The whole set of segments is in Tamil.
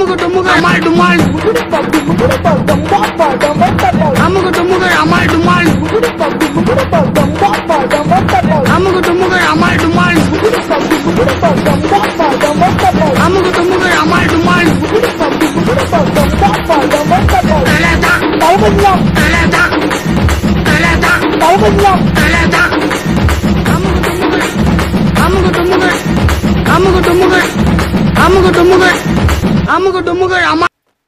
அமுக்கு டுமுக்கு அமால் டுமால் அமுக்கு டுமுக்கு அமால் டுமால் அமுக்கு டுமுக்கு அமால் டுமால் அமுக்கு டுமுக்கு அமால் டுமால் தலதா தலதா தலதா தலதா அமுக்கு டுமுக்கு அமுக்கு டுமுக்கு அமுக்கு டுமுக்கு அமுக்கு டுமுக்கு அம்மா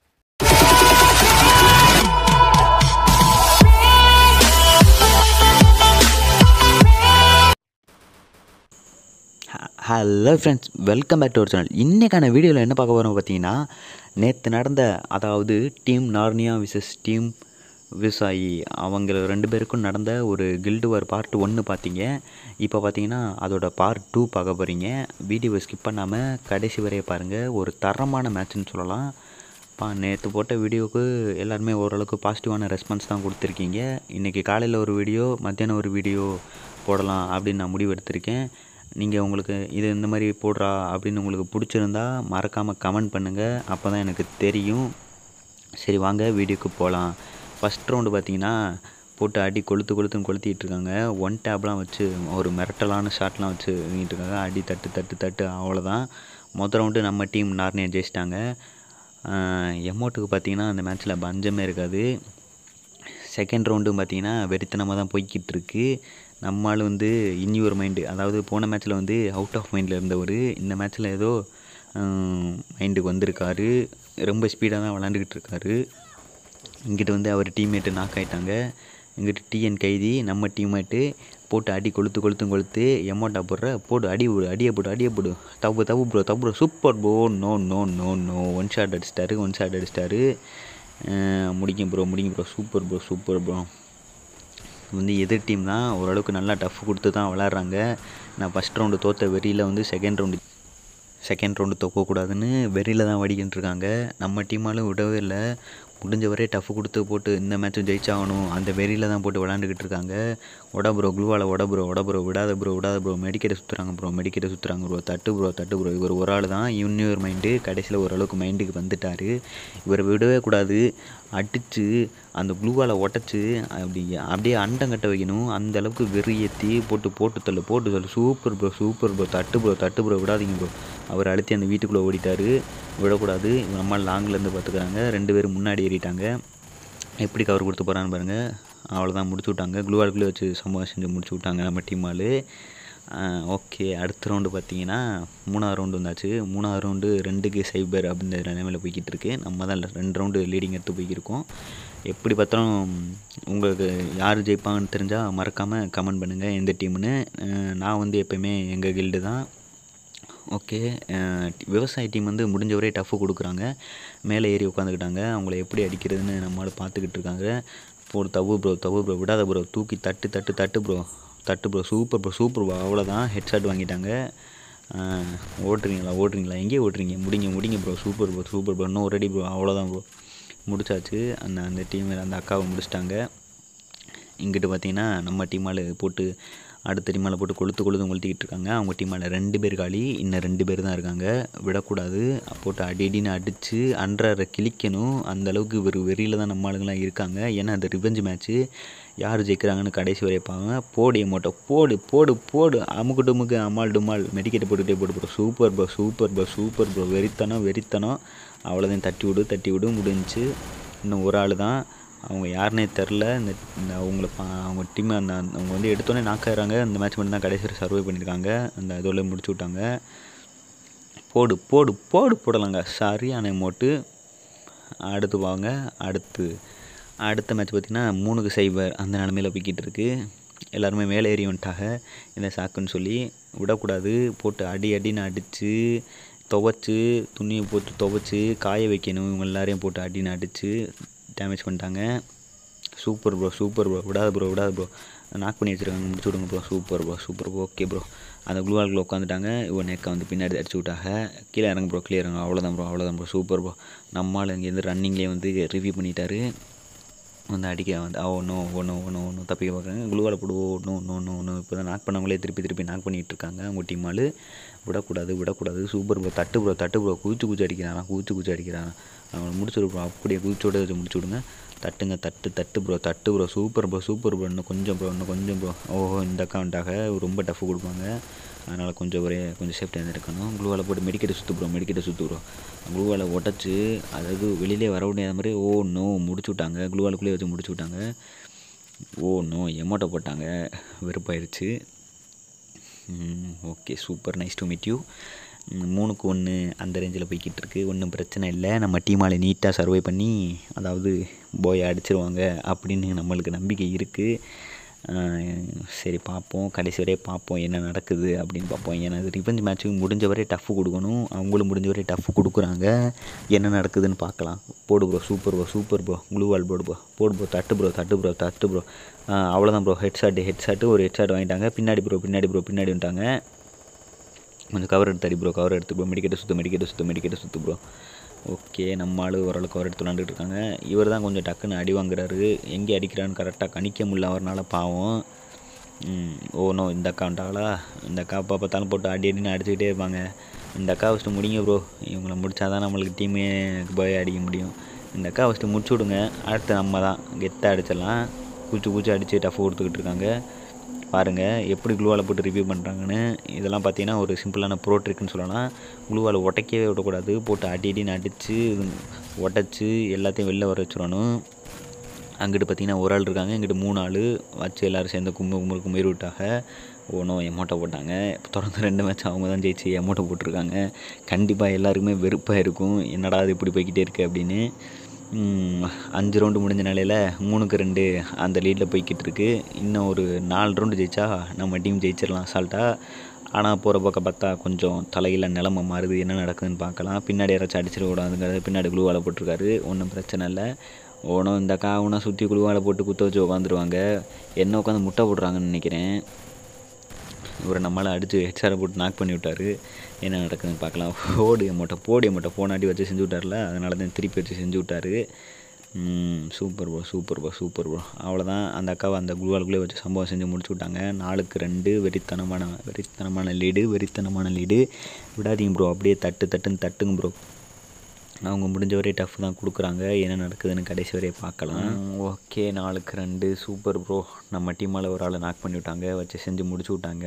hello friends welcome back to our channel இன்றைக்கான வீடியோவில் என்ன பார்க்க போகிறோம் பார்த்தீங்கன்னா நேற்று நடந்த அதாவது டீம் நார்னியா விசஸ் டீம் விவசாயி அவங்க ரெண்டு பேருக்கும் நடந்த ஒரு கில்டு வார் பார்ட் ஒன்று பார்த்தீங்க இப்போ பார்த்தீங்கன்னா அதோட பார்ட் டூ பார்க்க போகிறீங்க வீடியோவை ஸ்கிப் பண்ணாமல் கடைசி வரைய பாருங்கள் ஒரு தரமான மேட்ச்னு சொல்லலாம் பா நேற்று போட்ட வீடியோவுக்கு எல்லாருமே ஓரளவுக்கு பாசிட்டிவான ரெஸ்பான்ஸ் தான் கொடுத்துருக்கீங்க இன்றைக்கி காலையில் ஒரு வீடியோ மத்தியானம் ஒரு வீடியோ போடலாம் அப்படின்னு நான் முடிவு எடுத்திருக்கேன் நீங்கள் உங்களுக்கு இது இந்த மாதிரி போடுறா அப்படின்னு உங்களுக்கு பிடிச்சிருந்தா மறக்காமல் கமெண்ட் பண்ணுங்கள் அப்போ தான் எனக்கு தெரியும் சரி வாங்க வீடியோக்கு போகலாம் ஃபஸ்ட் ரவுண்டு பார்த்தீங்கன்னா போட்டு அடி கொளுத்து கொளுத்துன்னு கொளுத்திட்டு இருக்காங்க ஒன் டேப்லாம் வச்சு ஒரு மிரட்டலான ஷாட்லாம் வச்சு வீங்கிட்டு இருக்காங்க அடி தட்டு தட்டு தட்டு அவ்வளோதான் மொதல் ரவுண்டு நம்ம டீம் நார்னியா ஜெயிச்சிட்டாங்க எமௌண்ட்டுக்கு பார்த்தீங்கன்னா அந்த மேட்ச்சில் பஞ்சமே இருக்காது செகண்ட் ரவுண்டும் பார்த்தீங்கன்னா வெறித்தனமாக தான் போய்கிட்டு இருக்கு நம்ம ஆள் வந்து இன்னியொரு மைண்டு அதாவது போன மேட்ச்சில் வந்து அவுட் ஆஃப் மைண்டில் இருந்தவர் இந்த மேட்ச்சில் ஏதோ மைண்டுக்கு வந்திருக்காரு ரொம்ப ஸ்பீடாக தான் விளாண்டுக்கிட்டு இருக்காரு இங்கிட்டு வந்து அவர் டீம்மேட்டு நாக் ஆகிட்டாங்க இங்கிட்டு டிஎன் கைதி நம்ம டீம்மேட்டு போட்டு அடி கொளுத்து கொளுத்து கொளுத்து எமௌண்ட்டா போடுற போடு அடி போடு அடியை போடு அடியை போடு தப்பு தப்பு ப்ரோ தப்பு bro super bro no no no no one shot அடிச்சிட்டாரு ஒன் ஷாட் அடிச்சிட்டாரு முடிக்கும் ப்ரோ முடிக்கும் bro super bro super bro வந்து எதிர் டீம் தான் ஓரளவுக்கு நல்லா டஃப் கொடுத்து தான் விளாட்றாங்க நான் ஃபஸ்ட் ரவுண்டு தோற்ற வெறியில் வந்து செகண்ட் ரவுண்டு செகண்ட் ரவுண்டு தோக்கக்கூடாதுன்னு வெறியில் தான் வடிக்கிட்டு இருக்காங்க நம்ம டீமாலும் விடவே இல்லை முடிஞ்ச வரை டஃப் கொடுத்து போட்டு இந்த மேட்சும் ஜெயிச்சாகணும் அந்த வெறியில் தான் போட்டு விளாண்டுக்கிட்டு இருக்காங்க ஒட ப்ரோ குளுவால் ஒட ப்ரோ ஒட ப்ரோ விடாத ப்ரோ விடாத ப்ரோ மெடிக்கெட்டை சுற்றுறாங்க ப்ரோ மெடிக்கெட்டை சுற்றுறாங்க ப்ரோ தட்டு ப்ரோ தட்டு ப்ரோ இவர் ஒரு ஆள் தான் இன்னொரு மைண்டு கடைசியில் ஓரளவுக்கு மைண்டுக்கு வந்துட்டார் இவரை விடவே கூடாது அடித்து அந்த ப்ளூவால் உடச்சி அப்படி அப்படியே அண்டம் கட்ட வைக்கணும் அந்த அளவுக்கு வெறி ஏற்றி போட்டு போட்டு தள்ளு போட்டு தள்ளு சூப்பர் ப்ரோ சூப்பர் ப்ரோ தட்டு ப்ரோ தட்டு ப்ரோ விடாதீங்க ப்ரோ அவர் அழுத்தி அந்த வீட்டுக்குள்ளே ஓடிட்டார் விடக்கூடாது நம்ம லாங்லேருந்து பார்த்துக்கிறாங்க ரெண்டு பேரும் முன்னாடி ஏறிட்டாங்க எப்படி கவர் கொடுத்து போகிறான்னு பாருங்கள் அவ்வளோதான் முடிச்சு விட்டாங்க க்ளூவாலுக்குள்ளே வச்சு சம்பவம் செஞ்சு முடிச்சு விட்டாங்க நம்ம டீம் ஆள் ஓகே அடுத்த ரவுண்டு பார்த்தீங்கன்னா மூணாவது ரவுண்டு வந்தாச்சு மூணாவது ரவுண்டு ரெண்டுக்கு சைபர் அப்படின்ற நிலைமையில் போய்கிட்டு இருக்கு நம்ம தான் ரெண்டு ரவுண்டு லீடிங் எடுத்து போய்க்கிருக்கோம் எப்படி பார்த்தாலும் உங்களுக்கு யார் ஜெயிப்பாங்கன்னு தெரிஞ்சால் மறக்காமல் கமெண்ட் பண்ணுங்கள் எந்த டீம்னு நான் வந்து எப்போயுமே எங்கள் கில்டு தான் ஓகே விவசாய டீம் வந்து முடிஞ்ச வரை டஃப்பு கொடுக்குறாங்க மேலே ஏறி உட்காந்துக்கிட்டாங்க அவங்கள எப்படி அடிக்கிறதுன்னு நம்மளால் பார்த்துக்கிட்டு இருக்காங்க ஒரு தவு ப்ரோ தவு ப்ரோ விடாத ப்ரோ தூக்கி தட்டு தட்டு தட்டு ப்ரோ தட்டு bro super bro super bro அவ்வளோதான் ஹெட்ஷாட் வாங்கிட்டாங்க ஓட்டுறீங்களா ஓட்டுறீங்களா எங்கேயே ஓட்டுறீங்க முடிங்க முடிங்க bro super bro super bro இன்னும் ரெடி ப்ரோ அவ்வளோதான் ப்ரோ முடிச்சாச்சு அந்த அந்த டீம் அந்த அக்காவை முடிச்சிட்டாங்க இங்கிட்டு பார்த்தீங்கன்னா நம்ம டீமால் போட்டு அடுத்த டீமால் போட்டு கொளுத்து கொளுத்து கொளுத்திக்கிட்டு இருக்காங்க அவங்க டீமால் ரெண்டு பேர் காலி இன்னும் ரெண்டு பேர் தான் இருக்காங்க விடக்கூடாது போட்டு அடி அடின்னு அடித்து அன்றரை கிழிக்கணும் அந்த அளவுக்கு ஒரு வெறியில் தான் நம்ம ஆளுங்களாம் இருக்காங்க ஏன்னா அந்த ரிவெஞ்ச் மேட்ச்சு யார் ஜெயிக்கிறாங்கன்னு கடைசி வரைப்பாங்க போடு எமோட்டோ போடு போடு போடு அமுக்கு டுமுக்கு அம்மாள் டுமால் மெடிக்கெட்டை போட்டுகிட்டே போட்டு bro super bro super bro super bro வெறித்தனம் வெறித்தனம் அவ்வளோதான் தட்டி விடு தட்டி விடு முடிஞ்சு இன்னும் ஒரு ஆள் தான் அவங்க யாருனே தெரில இந்த இந்த அவங்கள பா அவங்க டீம் அந்த அவங்க வந்து எடுத்தோடனே நாக்காயிறாங்க இந்த மேட்ச் மட்டும் தான் கடைசி சர்வை பண்ணியிருக்காங்க அந்த இதோட முடிச்சு விட்டாங்க போடு போடு போடு போடலாங்க சரியான மோட்டு அடுத்து வாங்க அடுத்து அடுத்த மேட்ச் பார்த்திங்கன்னா மூணுக்கு சைபர் அந்த நிலமையில் போய்கிட்டு இருக்கு எல்லாருமே மேலே ஏறி வந்துட்டாங்க இந்த சாக்குன்னு சொல்லி விடக்கூடாது போட்டு அடி அடின்னு அடித்து துவைச்சி துணியை போட்டு துவைச்சி காய வைக்கணும் இவங்க எல்லாரையும் போட்டு அடின்னு அடித்து டேமேஜ் பண்ணிட்டாங்க சூப்பர் ப்ரோ சூப்பர் ப்ரோ விடாத ப்ரோ விடாத ப்ரோ நாக் பண்ணி வச்சுருக்காங்க முடிச்சு விடுங்க bro super bro super bro okay bro அந்த க்ளூ வால்கில் உட்காந்துட்டாங்க இவன் நெக்கை வந்து பின்னாடி அடிச்சு விட்டாங்க கீழே இறங்க ப்ரோ கீழே இறங்க அவ்வளோதான் ப்ரோ அவ்வளோதான் ப்ரோ சூப்பர் ப்ரோ நம்மால் இங்கேருந்து ரன்னிங்லேயே வந்து ரிவ்யூ பண்ணிட்டாரு வந்து அடிக்க வந்து ஒன்றும் ஒன்றும் ஒன்றும் ஒன்றும் தப்பிக்க பார்க்குறாங்க குளுவால் போடு ஒன்றும் ஒன்றும் ஒன்றும் ஒன்றும் இப்போ தான் நாக் பண்ணவங்களே திருப்பி திருப்பி நாக் பண்ணிகிட்டு இருக்காங்க அவங்க டீம் ஆளு விடக்கூடாது விடக்கூடாது சூப்பர் ப்ரோ தட்டு ப்ரோ தட்டு ப்ரோ குதிச்சு குதிச்சு அடிக்கிறானா குதிச்சு குதிச்சு அடிக்கிறானா அவனை முடிச்சுடு ப்ரோ அப்படியே குதிச்சோட வச்சு முடிச்சு விடுங்க தட்டுங்க தட்டு தட்டு ப்ரோ தட்டு bro super bro super bro இன்னும் கொஞ்சம் ப்ரோ இன்னும் கொஞ்சம் ப்ரோ ஓஹோ இந்த அக்கௌண்ட்டாக ரொம்ப டஃப் கொடுப்பாங்க அதனால் கொஞ்சம் ஒரே கொஞ்சம் சேஃப்டியாக இருக்கணும் க்ளூவால் போட்டு மெடிக்கெட்டை சுற்று ப்ரோ மெடிக்கெட்டை சுற்று ப்ரோ க்ளூவால் உடச்சி அதாவது வெளியிலே வர முடியாத மாதிரி ஓ நோ முடிச்சு விட்டாங்க க்ளூவாலுக்குள்ளேயே வச்சு முடிச்சு விட்டாங்க ஓ நோ எமோட்டோ போட்டாங்க வெறுப்பாயிருச்சு okay super nice to meet you மூணுக்கு ஒன்று அந்த ரேஞ்சில் போய்கிட்டு இருக்கு ஒன்றும் பிரச்சனை இல்லை நம்ம டீமால் நீட்டாக சர்வை பண்ணி அதாவது போய் அடிச்சிருவாங்க அப்படின்னு நம்மளுக்கு நம்பிக்கை இருக்குது சரி பார்ப்போம் கடைசி வரையே பார்ப்போம் என்ன நடக்குது அப்படின்னு பார்ப்போம் ஏன்னா இது ரிவெஞ்ச் மேட்ச்சுக்கு முடிஞ்ச வரை டஃப் கொடுக்கணும் அவங்களும் முடிஞ்ச வரை டஃப் கொடுக்குறாங்க என்ன நடக்குதுன்னு பார்க்கலாம் போடு bro super bro super bro blue wall போடு ப்ரோ போடு ப்ரோ தட்டு ப்ரோ தட்டு ப்ரோ தட்டு ப்ரோ அவ்வளோதான் bro headshot headshot ஒரு ஹெட் ஷாட் வாங்கிட்டாங்க பின்னாடி ப்ரோ பின்னாடி ப்ரோ பின்னாடி வந்துட்டாங்க கொஞ்சம் கவர் எடுத்து அடி ப்ரோ கவர் எடுத்து ப்ரோ மெடிக்கெட்டை சுற்று மெடிக்கெட்டை சுற்று மெடிக்கெட்டை சுற்று ப்ரோ ஓகே நம்ம ஆள் ஓரளவுக்கு கவர் எடுத்து விளாண்டுட்டு இருக்காங்க இவர் தான் கொஞ்சம் டக்குன்னு அடி வாங்குறாரு எங்கே அடிக்கிறான்னு கரெக்டாக கணிக்க முடியல அவர்னால பாவம் ம், ஓ நோ இந்த அக்காண்டாங்களா இந்த அக்கா அப்பா பார்த்தாலும் போட்டு அடி அடின்னு அடிச்சுக்கிட்டே இருப்பாங்க இந்த அக்கா ஃபஸ்ட்டு முடிங்க ப்ரோ இவங்கள முடிச்சா தான் நம்மளுக்கு டீமே போய் அடிக்க முடியும் இந்த அக்கா ஃபஸ்ட்டு முடிச்சு விடுங்க அடுத்து நம்ம தான் கெத்தாக அடிச்சிடலாம் பூச்சி பூச்சி அடித்து டஃப் கொடுத்துக்கிட்டு இருக்காங்க பாருங்கள் எப்படி க்ளூவால் போட்டு ரிவ்யூ பண்ணுறாங்கன்னு இதெல்லாம் பார்த்தீங்கன்னா ஒரு சிம்பிளான ப்ரோ ட்ரிக்னு சொல்லலாம் க்ளூவால் உடைக்கவே விடக்கூடாது போட்டு அடி அடின்னு அடித்து உடச்சி எல்லாத்தையும் வெளில வர வச்சிடணும் அங்கிட்டு பார்த்தீங்கன்னா ஒரு ஆள் இருக்காங்க இங்கிட்டு மூணு ஆள் வச்சு எல்லோரும் சேர்ந்து கும்பு கும்பு கும்பி விட்டாங்க ஒன்றும் எமோட்டோ போட்டாங்க தொடர்ந்து ரெண்டு மேட்ச் அவங்க தான் ஜெயிச்சு எமோட்டோ போட்டிருக்காங்க கண்டிப்பாக எல்லாருக்குமே வெறுப்பாக இருக்கும் என்னடா இது இப்படி போய்கிட்டே இருக்கு அப்படின்னு ம், அஞ்சு ரவுண்டு முடிஞ்ச நிலையில் மூணுக்கு ரெண்டு அந்த லீடில் போய்கிட்டு இருக்கு இன்னும் ஒரு நாலு ரவுண்டு ஜெயிச்சா நம்ம டீம் ஜெயிச்சிடலாம் அசால்ட்டாக ஆனால் போகிற பக்கம் பார்த்தா கொஞ்சம் தலையில் நிலமை மாறுது என்ன நடக்குதுன்னு பார்க்கலாம் பின்னாடி யாராச்சும் அடிச்சிட கூடாதுங்கிறது பின்னாடி குழுவால போட்டிருக்காரு ஒன்றும் பிரச்சனை இல்லை ஓனம் இந்த காவுனா சுற்றி குழுவால போட்டு குத்த வச்சு உட்காந்துருவாங்க என்ன உட்காந்து முட்டை போடுறாங்கன்னு நினைக்கிறேன் இவரை நம்மளால் அடித்து ஹெச்ஆரை போட்டு நாக் பண்ணி விட்டாரு என்ன நடக்குதுன்னு பார்க்கலாம் ஓடு மூட்டை போடி மூட்டை போனாட்டி வச்சு செஞ்சு விட்டார்ல அதனால தான் திருப்பி வச்சு செஞ்சு விட்டாரு super bro super bro super bro அவ்வளோதான் அந்த அக்காவை அந்த குழுவாளுக்குள்ளே வச்சு சம்பவம் செஞ்சு முடிச்சு விட்டாங்க நாலுக்கு ரெண்டு வெறித்தனமான வெறித்தனமான லீடு வெறித்தனமான லீடு விடாதீங்க ப்ரோ அப்படியே தட்டு தட்டுன்னு தட்டுங்க ப்ரோ அவங்க முடிஞ்ச வரை டஃப் தான் கொடுக்குறாங்க என்ன நடக்குதுன்னு கடைசி வரையே பார்க்கலாம் ஓகே நாலுக்கு ரெண்டு சூப்பர் ப்ரோ நம்ம டீமால் ஒரு ஆளை நாக் பண்ணி விட்டாங்க வச்சு செஞ்சு முடிச்சு விட்டாங்க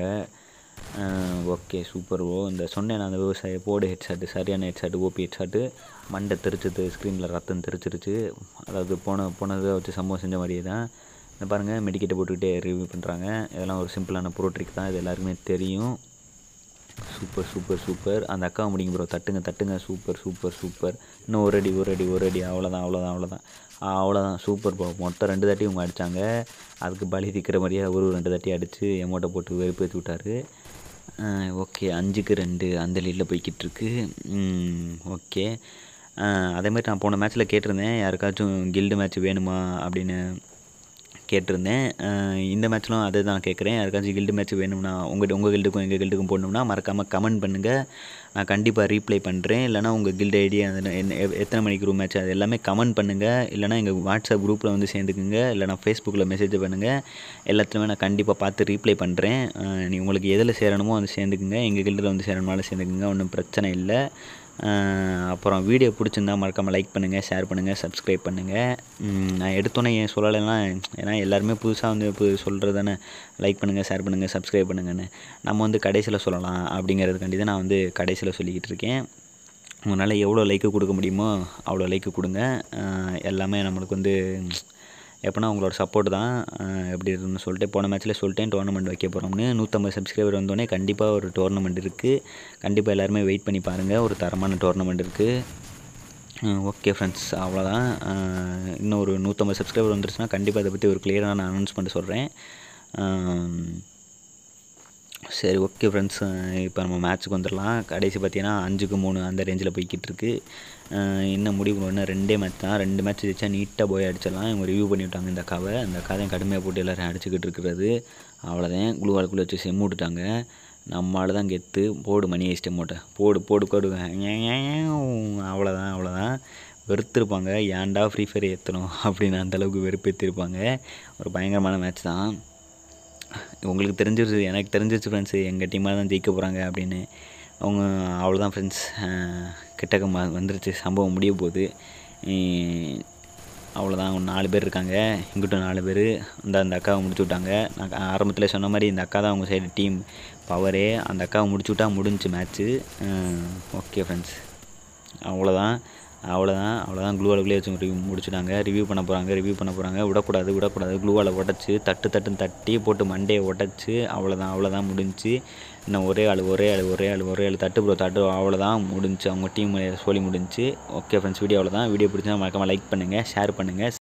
ஓகே சூப்பர் ப்ரோ இந்த சொன்னேன் நான் அந்த விவசாய போடு ஹெட்ஷாட்டு சரியான ஹெட்ஷாட்டு ஓபி ஹெட்ஷாட்டு மண்டை தெரிச்சது ஸ்க்ரீனில் ரத்தம் தெரிச்சிருச்சு அதாவது போன போனதை வச்சு சம்பவம் செஞ்ச மாதிரியே தான் இந்த பாருங்கள் மெடிக்கெட்டை போட்டுக்கிட்டே ரிவ்யூ பண்ணுறாங்க இதெல்லாம் ஒரு சிம்பிளான ப்ரோ ட்ரிக் தான் இது எல்லாருக்குமே தெரியும் சூப்பர் சூப்பர் சூப்பர் அந்த அக்காவை முடிங்க ப்ரோ தட்டுங்க தட்டுங்க சூப்பர் சூப்பர் சூப்பர் இன்னும் ஒரு அடி ஒரு அடி ஒரு அடி அவ்வளோதான் அவ்வளோதான் அவ்வளோதான் அவ்வளோதான் சூப்பர் ப்ரோ மொத்தம் ரெண்டு தாட்டி இவங்க அடித்தாங்க அதுக்கு பலி திக்கிற மாதிரியே ஒரு ரெண்டு தாட்டி அடித்து எமௌண்ட்டை போட்டு வெறுப்பேற்றி விட்டாரு ஓகே அஞ்சுக்கு ரெண்டு அந்த லீடில் போய்கிட்டு இருக்கு ஓகே அதேமாதிரி நான் போன மேட்ச்சில் கேட்டிருந்தேன் யாருக்காச்சும் கில்டு மேட்ச் வேணுமா அப்படின்னு கேட்டிருந்தேன் அஹ் இந்த மேட்ச்லும் அதே தான் கேட்குறேன் யாருக்காச்சும் கில்டு மேட்ச் வேணும்னா உங்கள் உங்கள் கில்டுக்கும் எங்கள் கில்டுக்கும் போடணும்னா மறக்காமல் கமெண்ட் பண்ணுங்கள் நான் கண்டிப்பாக ரீப்ளை பண்ணுறேன் இல்லைனா உங்கள் கில்டு ஐடி அது என்ன எ- எத்தனை மணிக்கு ரூம் மேட்ச் அது எல்லாமே கமெண்ட் பண்ணுங்கள் இல்லைனா எங்கள் வாட்ஸ்அப் குரூப்பில் வந்து சேர்ந்துக்குங்க இல்லைனா ஃபேஸ்புக்கில் மெசேஜ் பண்ணுங்கள் எல்லாத்துலேயுமே நான் கண்டிப்பாக பார்த்து ரீப்ளை பண்ணுறேன் நீ உங்களுக்கு எதில் சேரணுமோ வந்து சேர்ந்துக்குங்க எங்கள் கில்டில் வந்து சேரணுமாலும் சேர்ந்துக்குங்க ஒன்றும் பிரச்சனை இல்லை அஹ் அப்புறம் வீடியோ பிடிச்சிருந்தா மறக்காமல் லைக் பண்ணுங்கள் ஷேர் பண்ணுங்கள் சப்ஸ்கிரைப் பண்ணுங்கள் நான் எடுத்தோன்னே ஏன் சொல்லலைன்னா ஏன்னா எல்லாருமே புதுசாக வந்து இப்போ சொல்கிறது தானே லைக் பண்ணுங்கள் ஷேர் பண்ணுங்கள் சப்ஸ்கிரைப் பண்ணுங்கன்னு நம்ம வந்து கடைசியில் சொல்லலாம் அப்படிங்கிறதுக்காண்டி தான் நான் வந்து கடைசியில் சொல்லிக்கிட்டு இருக்கேன் உங்களால் எவ்வளோ லைக்கு கொடுக்க முடியுமோ அவ்வளோ லைக்கு கொடுங்க அஹ் எல்லாமே நம்மளுக்கு வந்து எப்போனா உங்களோட சப்போர்ட் தான் அஹ் எப்படி இருக்குன்னு சொல்லிட்டு போன மேட்ச்சில் சொல்லிட்டேன் டோர்னமெண்ட் வைக்க போகிறோம்னு நூற்றம்பது சப்ஸ்கிரைபர் வந்தோடனே கண்டிப்பாக ஒரு டோர்னமெண்ட் இருக்குது கண்டிப்பாக எல்லாருமே வெயிட் பண்ணி பாருங்கள் ஒரு தரமான டோர்னமெண்ட் இருக்குது ஓகே ஃப்ரெண்ட்ஸ் அவ்வளோதான் அஹ் இன்னும் ஒரு நூற்றம்பது சப்ஸ்கிரைபர் வந்துருச்சுன்னா கண்டிப்பாக அதை பற்றி ஒரு கிளியரான அனௌன்ஸ்மெண்ட் சொல்கிறேன் சரி ஓகே ஃப்ரெண்ட்ஸ் இப்போ நம்ம மேட்ச்சுக்கு வந்துடலாம் கடைசி பார்த்தீங்கன்னா அஞ்சுக்கு மூணு அந்த ரேஞ்சில் போய்கிட்டு இருக்கு அஹ் இன்னும் முடிவு இன்னும் ரெண்டே மேட்ச் தான் ரெண்டு மேட்ச் ஜெயிச்சா நீட்டாக போய் அடிச்சிடலாம் இவங்க ரிவ்யூ பண்ணி விட்டாங்க இந்த அக்காவை அந்த அக்காவையும் கடுமையாக போட்டு எல்லோரும் அடிச்சுக்கிட்டு இருக்கிறது அவ்வளோதான் குளுவாளுக்குள்ளே வச்சு செம்மு விட்டுட்டாங்க நம்மளால தான் கெத்து போடு மணி ஐஸ்டம் மூட்டை போடு போடு போடு அவ்வளோதான் அவ்வளோதான் வெறுத்திருப்பாங்க ஏன்டா ஃப்ரீ ஃபயர் ஏற்றணும் அப்படின்னு அந்தளவுக்கு வெறுப்பேற்றிருப்பாங்க ஒரு பயங்கரமான மேட்ச் தான் உங்களுக்கு தெரிஞ்சிருச்சு எனக்கு தெரிஞ்சிருச்சு ஃப்ரெண்ட்ஸு எங்கள் டீமாக தான் ஜெயிக்க போகிறாங்க அப்படின்னு அவங்க அவ்வளோதான் ஃப்ரெண்ட்ஸ் கிட்டக்க ம வந்துருச்சு சம்பவம் முடிய போகுது உம், அவ்வளோதான் ஒரு நாலு பேர் இருக்காங்க இங்கிட்டும் நாலு பேர் அந்த அந்த அக்காவை முடிச்சு விட்டாங்க நான் ஆரம்பத்தில் சொன்ன மாதிரி இந்த அக்கா தான் அவங்க சைடு டீம் பவரே அந்த அக்காவை முடிச்சு விட்டா முடிஞ்சுச்சு மேட்ச்சு ஓகே ஃப்ரெண்ட்ஸ் அவ்வளோதான் அவ்வளோதான் அவ்வளோதான் க்ளூவால் உள்ளே வச்சு ரிவ்யூ முடிச்சுட்டாங்க ரிவ்யூ பண்ண போகிறாங்க ரிவ்யூ பண்ண போகிறாங்க விடக்கூடாது விடக்கூடாது க்ளூவால் உடச்சி தட்டு தட்டுன்னு தட்டி போட்டு மண்டையை உடச்சி அவ்வளோதான் அவ்வளோதான் முடிஞ்சு இன்னும் ஒரே ஆள் ஒரே ஆள் ஒரே ஆள் ஒரே ஆள் தட்டு ப்ரோ தட்டு அவ்வளோதான் முடிஞ்சு அவங்க டீம் சொல்லி முடிஞ்சு ஓகே ஃப்ரெண்ட்ஸ் வீடியோ அவ்வளோதான் வீடியோ பிடிச்சா மறக்காமல் லைக் பண்ணுங்கள் ஷேர் பண்ணுங்கள்